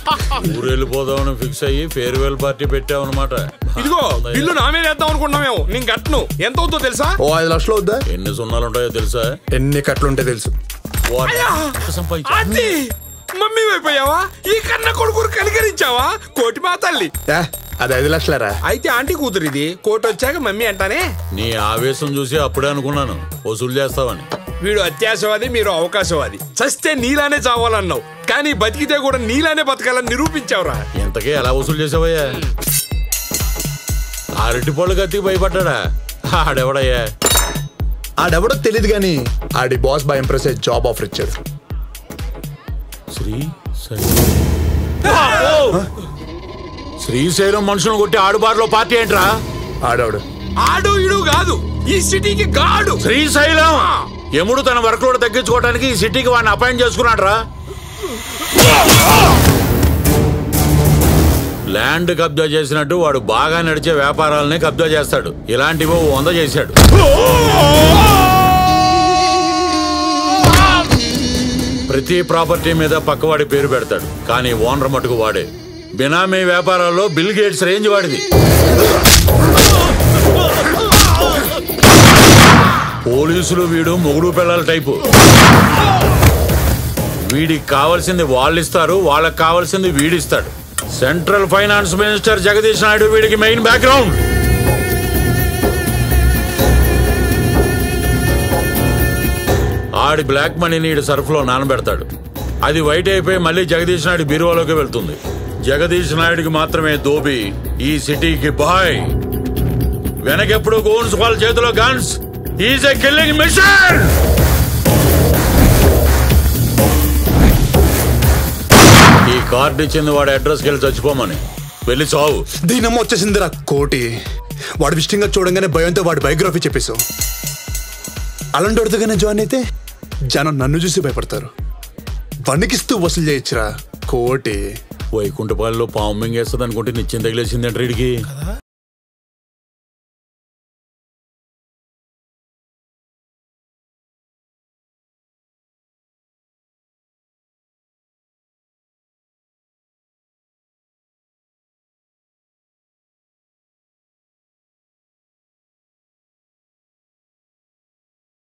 ఊరు వెళ్ళిపోదామని ఫిక్స్ అయ్యి ఫేర్వెల్ పార్టీ పెట్టావన్నమాట ఇదిగో బిల్లు నా మీద వేద్దాం అనుకుంటున్నామేమో నేను కట్టను ఎంత అవుతుందో తెలుసా ఓ ఐదు లక్షలు వద్దా ఎన్ని సున్నాలు ఉంటాయో తెలుసా ఎన్ని కట్లుంటే తెలుసు వాట్ అయ్యా! సంపాదించా అది మమ్మీ అయిపోయావా ఈ కన్న కొడుకురు కనికరించావా కోటి మా తల్లి ఏ, అది ఐదు లక్షలరా అయితే ఆంటీ కూతురు ఇది కోటి వచ్చాక మమ్మీ అంటానే నీ ఆవేశం చూసి అప్పుడే అనుకున్నాను వసూలు చేస్తావని వీడు అత్యాశవాది మీరు అవకాశవాది చస్తే నీలానే చావాలన్నావు కానీ బతికితే కూడా నీలానే బతకాలని నిరూపించావురా ఇంతకీ ఎలా వసూలు చేసావయ్యా అరటి పళ్ళు కత్తికి భయపడ్డా ఆడెవడయ్యా ఆడెవడో తెలియదు కానీ ఆడి boss by impress job offer ఇచ్చాడు శ్రీ శ్రీశైలం మనుషులను కొట్టి ఆడుబారులో పార్టీ ఏంట్రా ఆడవాడు ఆడు ఇడు కాదు ఈ సిటీకి గాడు శ్రీశైలం యముడు తన వర్క్ లోడ్ తగ్గించుకోవడానికి ఈ సిటీకి వాడిని అపాయింట్ చేసుకున్నాడు రా ల్యాండ్ కబ్జా చేసినట్టు వాడు బాగా నడిచే వ్యాపారాలని కబ్జా చేస్తాడు ఇలాంటివి ఓ వంద చేశాడు ప్రతి ప్రాపర్టీ మీద పక్కవాడి పేరు పెడతాడు కానీ ఓనర్ మటుకు వాడే బినామీ వ్యాపారాల్లో బిల్ గేట్స్ రేంజ్ వాడిది పోలీసులు వీడు మొగుడు పిల్లల టైపు వీడికి కావాల్సింది వాళ్ళు ఇస్తారు వాళ్ళకి కావాల్సింది వీడిస్తాడు central finance minister Jagadish Naidu వీడికి మెయిన్ బ్యాక్గ్రౌండ్ ఆడి బ్లాక్ మనీని ఈడు సర్ఫ్లో నానబెడతాడు అది వైట్ అయిపోయి మళ్ళీ జగదీష్ నాయుడు బీరువాలోకి వెళ్తుంది జగదీష్ నాయుడికి మాత్రమే దోబి ఈ సిటీకి బాయ్ వెనకెప్పుడు గోన్స్ వాళ్ళ చేతిలో guns is a killing mission ఈ కార్డు ఇచ్చింది వాడి అడ్రస్కి వెళ్ళి చచ్చిపోమని వెళ్ళి చావు దీనమ్మ వచ్చేసిందిరా కోటి వాడు విషయంగా చూడంగానే భయంతో వాడి బయోగ్రఫీ చెప్పేశావు అలాంటి వాడితోగానే జాయిన్ అయితే జనం నన్ను చూసి భయపడతారు వణికిస్తూ వసూలు చేయొచ్చురా కోటి వైకుంఠపాలిలో పాము మింగేస్తుంది అనుకుంటే నిత్యం తగిలేసింది అంటే